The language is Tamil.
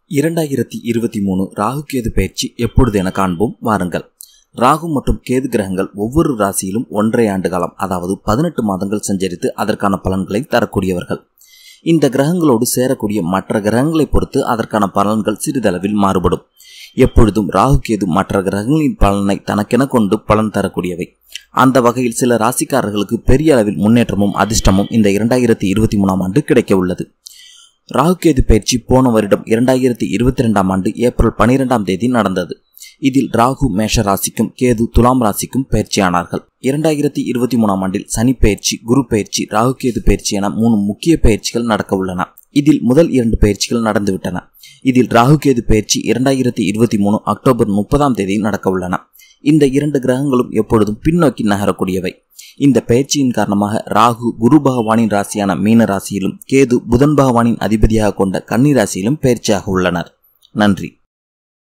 இரண்டாயிரத்தி இருபத்தி மூணு ராகு கேது பயிற்சி எப்பொழுது என காண்போம் வாருங்கள் ராகு மற்றும் கேது கிரகங்கள் ஒவ்வொரு ராசியிலும் ஒன்றரை ஆண்டு காலம் அதாவது பதினெட்டு மாதங்கள் சஞ்சரித்து அதற்கான பலன்களை தரக்கூடியவர்கள் இந்த கிரகங்களோடு சேரக்கூடிய மற்ற கிரகங்களை பொறுத்து அதற்கான பலன்கள் சிறிதளவில் மாறுபடும் எப்பொழுதும் ராகு கேது மற்ற கிரகங்களின் பலனை தனக்கென கொண்டு பலன் தரக்கூடியவை அந்த வகையில் சில ராசிக்காரர்களுக்கு பெரிய அளவில் முன்னேற்றமும் அதிர்ஷ்டமும் இந்த இரண்டாயிரத்தி இருபத்தி மூணாம் ஆண்டு கிடைக்க உள்ளது ராகுகேது பயிற்சி போன வருடம் இரண்டாயிரத்தி இருபத்தி ரெண்டாம் ஆண்டு ஏப்ரல் பனிரெண்டாம் தேதி நடந்தது இதில் ராகு மேஷ ராசிக்கும் கேது துலாம் ராசிக்கும் பயிற்சியானார்கள் இரண்டாயிரத்தி இருபத்தி மூணாம் ஆண்டில் சனி பயிற்சி குரு பயிற்சி ராகுகேது பயிற்சி என மூணு முக்கிய பயிற்சிகள் நடக்க உள்ளன இதில் முதல் இரண்டு பயிற்சிகள் நடந்துவிட்டன இதில் ராகுகேது பயிற்சி இரண்டாயிரத்தி இருபத்தி மூணு அக்டோபர் முப்பதாம் தேதி நடக்க உள்ளன இந்த இரண்டு கிரகங்களும் எப்பொழுதும் பின்னோக்கி நகரக்கூடியவை இந்த பயிற்சியின் காரணமாக ராகு குரு பகவானின் ராசியான மீன ராசியிலும் கேது புதன் பகவானின் அதிபதியாக கொண்ட கன்னி ராசியிலும் பயிற்சியாக உள்ளனர் நன்றி